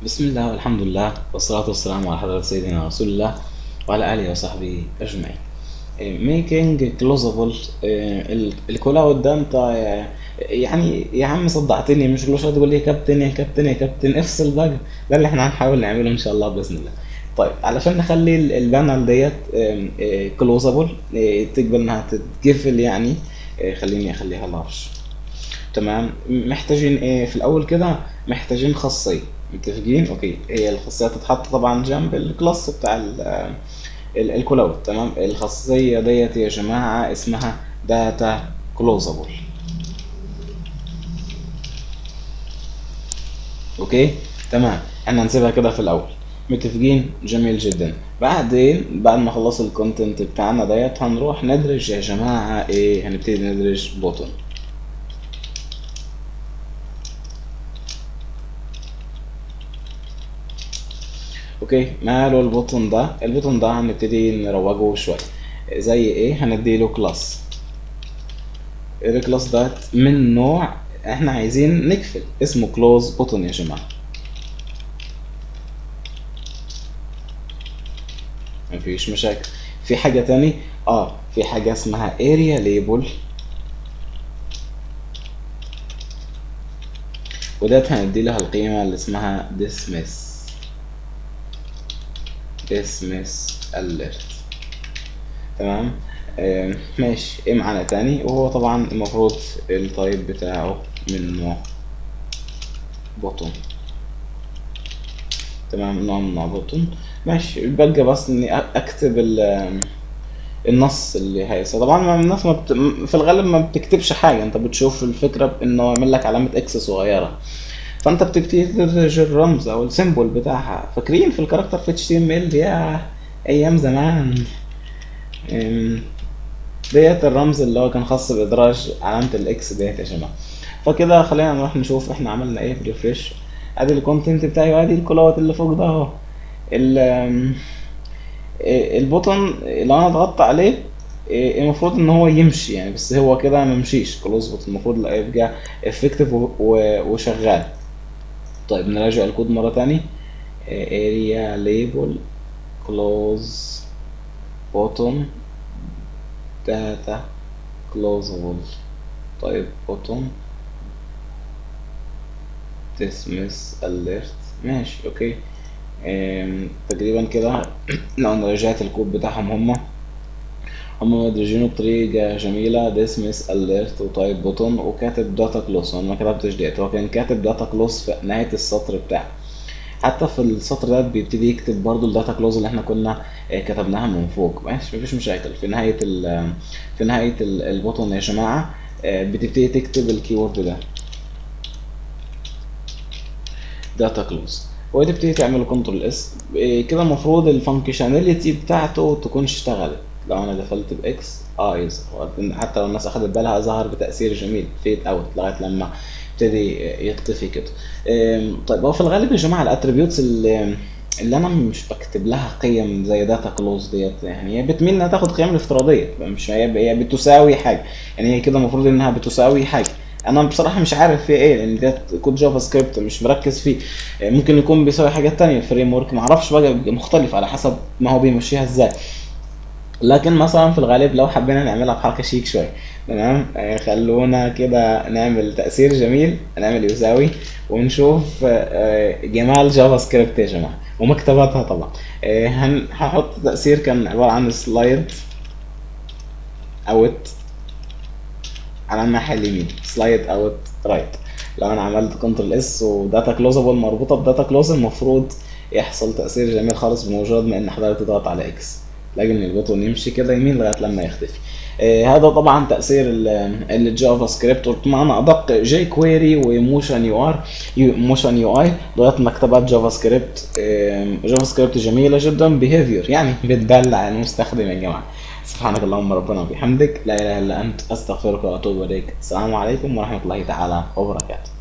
بسم الله والحمد لله والصلاة والسلام على حضرة سيدنا رسول الله وعلى آله وصحبه أجمعين. ميكينج كلوزابل الكلاود ده انت آه، يعني يا عم صدعتني مش كل شويه تقول لي كابتن يا كابتن يا كابتن افصل بقى ده اللي احنا هنحاول نعمله ان شاء الله باذن الله. طيب علشان نخلي ال- البانل ديت كلوزابل تقبل انها تتقفل يعني آه، خليني اخليها لارج. تمام محتاجين ايه في الاول كده محتاجين خاصيه متفقين اوكي هي الخاصيه تتحط طبعا جنب الكلاس بتاع ال- ال- الكلاود تمام الخاصيه ديت يا جماعه اسمها داتا كلوزابل اوكي تمام احنا هنسيبها كده في الاول متفقين جميل جدا بعدين بعد ما خلص الكونتنت بتاعنا ديت هنروح ندرج يا جماعه ايه هنبتدي ندرج بوتون اوكي ماله البوتون ده البوتون ده هنبتدي نروجه شويه زي ايه هنديله كلاس الكلاس ده من نوع احنا عايزين نقفل اسمه كلوز بوتون يا جماعه مفيش مشاكل في حاجه تاني اه في حاجه اسمها اريا ليبل وديت هندي لها القيمه اللي اسمها dismiss dismiss alert تمام آه ماشي ايه معانا تاني وهو طبعا المفروض التايب بتاعه من نوع بوتون تمام نوع من نوع بوتون ماشي بقى بس اني أ- اكتب ال- النص اللي هيصير طبعا ما الناس ما بت... في الغالب ما بتكتبش حاجه انت بتشوف الفكره بانه يعمل لك علامه اكس صغيره فانت بتبتدي تدرج الرمز او السيمبل بتاعها فاكرين في الكاركتر في اتش تي ام ال يا ايام زمان أم، ديت الرمز اللي هو كان خاص بادراج علامه الاكس ديت يا جماعه فكده خلينا نروح نشوف احنا عملنا ايه بريفريش ادي الكونتنت بتاعي وادي الكلاوت اللي فوق ده اهو ال- أم، إيه، البوتون لو انا ضغطت عليه إيه، المفروض ان هو يمشي يعني بس هو كده ما ممشيش كلوز بوتون المفروض لا يبقى افكتيف وشغال طيب نراجع الكود مرة تاني اريا ليبل كلوز بوتون داتا كلوزابل طيب بوتون dismiss alert ماشي اوكي أم، تقريبا كده لو انا رجعت الكود بتاعهم هما هما مدرجينه بطريقة جميلة dismiss alert وتايب بوتون وكاتب داتا كلوز انا ما كتبتش ديت هو كان كاتب داتا كلوز في نهاية السطر بتاعه حتى في السطر ده بيبتدي يكتب برضو الداتا كلوز اللي احنا كنا آه، كتبناها من فوق ماشي مفيش مشاكل في نهاية ال في نهاية ال- البوتون يا جماعة آه، بتبتدي تكتب الكيورد ده داتا كلوز وتبتدي تعمل كنترول اس كده المفروض الفانكشناليتي بتاعته تكون اشتغلت لو انا دخلت باكس اه يظهر حتى لو الناس اخدت بالها ظهر بتاثير جميل فيد اوت لغايه لما ابتدي يطفي كده أم، طيب هو في الغالب يا جماعه الاتريبيوتس اللي اللي انا مش بكتب لها قيم زي داتا كلوز ديت يعني هي بتميل انها تاخد قيم الافتراضيه مش هي هي بتساوي حاجه يعني هي كده المفروض انها بتساوي حاجه انا بصراحه مش عارف في ايه لان ديت كود جافا سكريبت مش مركز فيه ممكن يكون بيساوي حاجات تانية الفريم ورك معرفش بقى بيبقى مختلف على حسب ما هو بيمشيها ازاي لكن مثلا في الغالب لو حبينا نعملها بحركه شيك شويه تمام آه، خلونا كده نعمل تاثير جميل نعمل يساوي ونشوف آه، جمال جافا سكريبت يا جماعه ومكتباتها طبعا آه، هن- هحط تاثير كان عباره عن سلايد اوت على الناحيه اليمين سلايد اوت رايت لو انا عملت كنترول اس وداتا كلوزابل مربوطه بداتا كلوز المفروض يحصل تاثير جميل خالص بمجرد ما ان حضرتك تضغط على اكس تلاقي ان البوتون يمشي كده يمين لغايه لما يختفي آه هذا طبعا تاثير ال- الجافا سكريبت بمعنى ادق جي كويري وموشن يو ار موشن يو اي لغايه مكتبات جافا سكريبت آه جافا سكريبت جميله جدا بيهيفير يعني بتدلع المستخدم يا جماعه سبحانك اللهم ربنا وبحمدك لا اله الا انت استغفرك واتوب اليك السلام عليكم ورحمه الله تعالى وبركاته